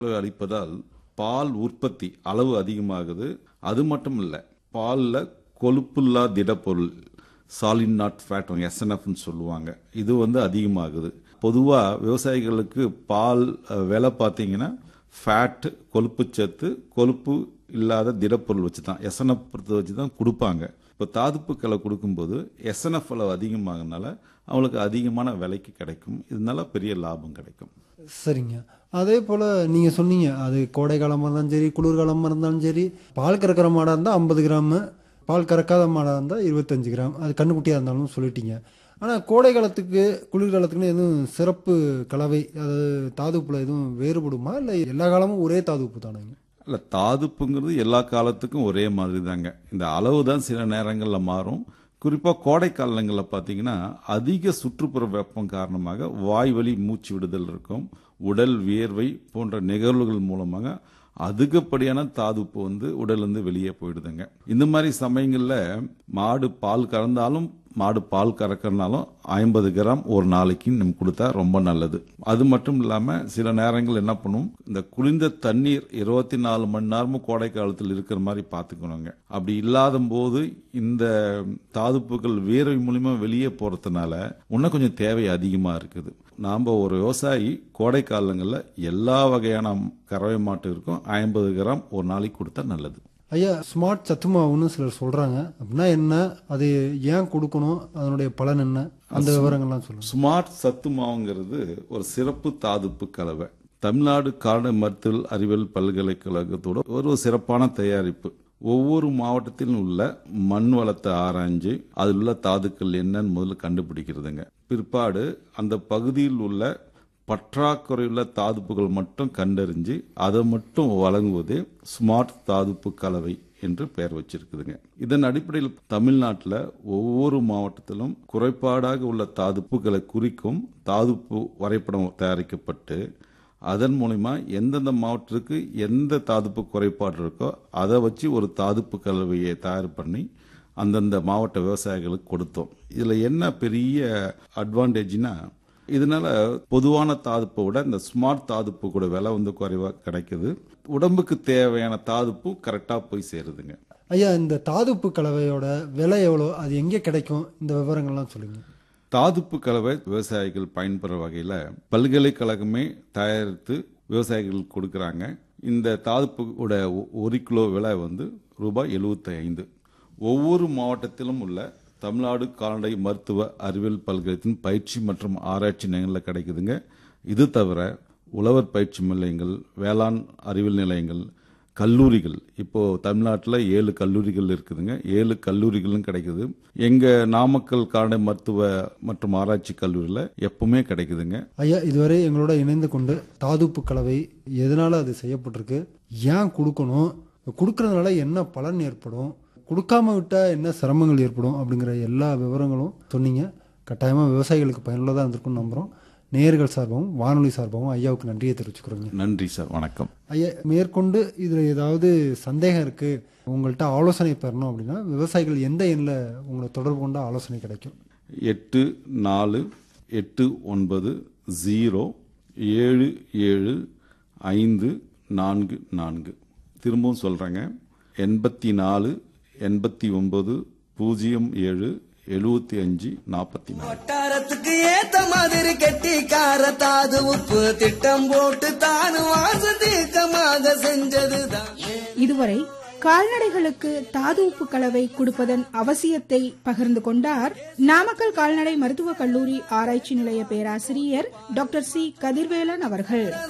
அளிப்பதால் பால் உற்பத்தி அளவு அதிகமாகுது அது மட்டும் இல்லை பாலில் கொழுப்புல்லா திடப்பொருள் சாலிட் நாட் ஃபேட் எஸ்என்எஃப்னு சொல்லுவாங்க இது வந்து அதிகமாகுது பொதுவாக விவசாயிகளுக்கு பால் அஹ், விலை பார்த்தீங்கன்னா ஃபேட் கொழுப்புச்சத்து கொழுப்பு இல்லாத திடப்பொருள் வச்சு தான் எஸ்என்எஃப் வச்சு தான் கொடுப்பாங்க இப்போ தாதுப்புக்களை கொடுக்கும்போது எஸ்என்எஃப் அளவு அதிகமாகனால அவங்களுக்கு அதிகமான விலைக்கு கிடைக்கும் இதனால பெரிய லாபம் கிடைக்கும் சரிங்க அதே போல் நீங்கள் சொன்னீங்க அது கோடை காலமாக இருந்தாலும் சரி குளிர்காலமாக இருந்தாலும் சரி பால் கறக்கிற மாடாக இருந்தால் ஐம்பது கிராமு பால் கறக்காத மாடாக இருந்தால் இருபத்தஞ்சு கிராம் அது கண்ணுக்குட்டியாக இருந்தாலும் சொல்லிட்டீங்க ஆனால் கோடை காலத்துக்கு குளிர்காலத்துக்குன்னு எதுவும் சிறப்பு கலவை அது தாதுப்புல எதுவும் வேறுபடுமா இல்லை எல்லா காலமும் ஒரே தாதுப்பு தானேங்க இல்லை தாதுப்புங்கிறது எல்லா காலத்துக்கும் ஒரே மாதிரி தாங்க இந்த அளவு தான் சில நேரங்களில் மாறும் குறிப்பாக கோடை காலங்களில் பார்த்தீங்கன்னா அதிக சுற்றுப்புற வெப்பம் காரணமாக வாய்வழி மூச்சு விடுதல் இருக்கும் உடல் வியர்வை போன்ற நிகழ்வுகள் மூலமாக அதிகப்படியான தாதுப்பு வந்து உடல்லேருந்து வெளியே போயிடுதுங்க இந்த மாதிரி சமயங்களில் மாடு பால் கறந்தாலும் மாடு பால் கறக்கறனாலும் ஐம்பது கிராம் ஒரு நாளைக்கு நம்ம கொடுத்தா ரொம்ப நல்லது அது மட்டும் இல்லாமல் சில நேரங்கள் என்ன பண்ணும் இந்த குளிர்ந்த தண்ணீர் இருபத்தி நாலு மணி நேரமும் கோடை காலத்தில் இருக்கிற மாதிரி பார்த்துக்கணுங்க அப்படி இல்லாத போது இந்த தாதுப்புகள் வேர்வை மூலியமா வெளியே போறதுனால இன்னும் கொஞ்சம் தேவை அதிகமாக இருக்குது நாம் ஒரு விவசாயி கோடை காலங்களில் எல்லா வகையான கறவை மாட்டு இருக்கும் ஐம்பது கிராம் ஒரு நாளைக்கு கொடுத்தா நல்லது ஐயா ஸ்மார்ட் சத்து மாவுன்னு சிலர் சொல்கிறாங்க அப்படின்னா என்ன அது ஏன் கொடுக்கணும் அதனுடைய பலன் என்ன அந்த விவரங்கள்லாம் சொல்லுங்கள் ஸ்மார்ட் சத்து மாவுங்கிறது ஒரு சிறப்பு தாதுப்பு கலவை தமிழ்நாடு கால்நடை மருத்துவ அறிவியல் பல்கலைக்கழகத்தோட ஒரு சிறப்பான தயாரிப்பு ஒவ்வொரு மாவட்டத்திலும் உள்ள மண் வளத்தை ஆராய்ஞ்சு அதில் உள்ள தாதுக்கள் என்னன்னு முதல்ல கண்டுபிடிக்கிறதுங்க பிற்பாடு அந்த பகுதியில் உள்ள பற்றாக்குறையுள்ள தாதுப்புகள் மட்டும் கண்டறிஞ்சு அதை மட்டும் வழங்குவதே ஸ்மார்ட் தாதுப்பு கலவை என்று பெயர் வச்சிருக்குதுங்க இதன் அடிப்படையில் தமிழ்நாட்டில் ஒவ்வொரு மாவட்டத்திலும் குறைபாடாக உள்ள தாதுப்புகளை குறிக்கும் தாதுப்பு வரைபடம் தயாரிக்கப்பட்டு அதன் மூலிமா எந்தெந்த மாவட்டத்துக்கு எந்த தாதுப்பு குறைபாடு இருக்கோ அதை வச்சு ஒரு தாதுப்பு கலவையை தயார் பண்ணி அந்தந்த மாவட்ட விவசாயிகளுக்கு கொடுத்தோம் இதில் என்ன பெரிய அட்வான்டேஜ்னா இதனால பொதுவான தாதுப்பை விட இந்த ஸ்மார்ட் தாதுப்பு கூட விலை வந்து குறைவாக கிடைக்குது உடம்புக்கு தேவையான தாதுப்பு கரெக்டாக போய் சேருதுங்க ஐயா இந்த தாதுப்பு கலவையோட விலை எவ்வளோ அது எங்கே கிடைக்கும் இந்த விவரங்கள்லாம் சொல்லுங்கள் தாதுப்பு கலவை விவசாயிகள் பயன்பெற வகையில் பல்கலைக்கழகமே தயாரித்து விவசாயிகளுக்கு கொடுக்குறாங்க இந்த தாதுப்புட ஒ- ஒரு கிலோ விலை வந்து ரூபாய் 75 ஐந்து ஒவ்வொரு மாவட்டத்திலும் உள்ள தமிழ்நாடு கால்நடை மருத்துவ அறிவியல் பல்கலைத்தின் பயிற்சி மற்றும் ஆராய்ச்சி நிலையங்களில் கிடைக்குதுங்க இது தவிர உழவர் பயிற்சி நிலையங்கள் வேளாண் அறிவியல் நிலையங்கள் கல்லூரிகள் இப்போ தமிழ்நாட்டில் ஏழு கல்லூரிகள் இருக்குதுங்க ஏழு கல்லூரிகளும் கிடைக்குது எங்க நாமக்கல் கால்நடை மருத்துவ மற்றும் ஆராய்ச்சி கல்லூரியில் எப்பவுமே கிடைக்குதுங்க ஐயா இதுவரை எங்களோட இணைந்து கொண்டு தாதுப்பு கலவை எதனால அது செய்யப்பட்டிருக்கு ஏன் கொடுக்கணும் கொடுக்கறதுனால என்ன பலன் ஏற்படும் கொடுக்காம விட்டால் என்ன சிரமங்கள் ஏற்படும் அப்படிங்கிற எல்லா விவரங்களும் சொன்னீங்க கட்டாயமாக விவசாயிகளுக்கு பயனுள்ளதாக இருந்திருக்கும்னு நம்புகிறோம் நேயர்கள் சார்பாகவும் வானொலி சார்பாகவும் ஐயாவுக்கு நன்றியை தெரிவிச்சுக்கிறோங்க நன்றி சார் வணக்கம் ஐயா மேற்கொண்டு இதில் ஏதாவது சந்தேகம் இருக்குது உங்கள்கிட்ட ஆலோசனை பெறணும் அப்படின்னா விவசாயிகள் எந்த எண்ணில் உங்களை தொடர்பு கொண்ட ஆலோசனை கிடைக்கும் எட்டு நாலு எட்டு ஒன்பது ஜீரோ ஏழு ஏழு ஐந்து நான்கு நான்கு திரும்பவும் சொல்கிறேங்க எண்பத்தி நாலு எண்பத்தி ஒன்பது பூஜ்ஜியம் ஏழு எழுபத்தி அஞ்சு நாற்பத்தி நாலு வட்டாரத்துக்கு ஏத்த மாதிரி கெட்டிக்கார தாது உப்பு திட்டம் போட்டு தானு வாச தீர்க்கமாக செஞ்சதுதான் இதுவரை கால்நடைகளுக்கு தாது உப்பு கலவை கொடுப்பதன் அவசியத்தை பகிர்ந்து கொண்டார் நாமக்கல் கால்நடை மருத்துவக் கல்லூரி ஆராய்ச்சி நிலைய பேராசிரியர் டாக்டர் சி கதிர்வேலன் அவர்கள்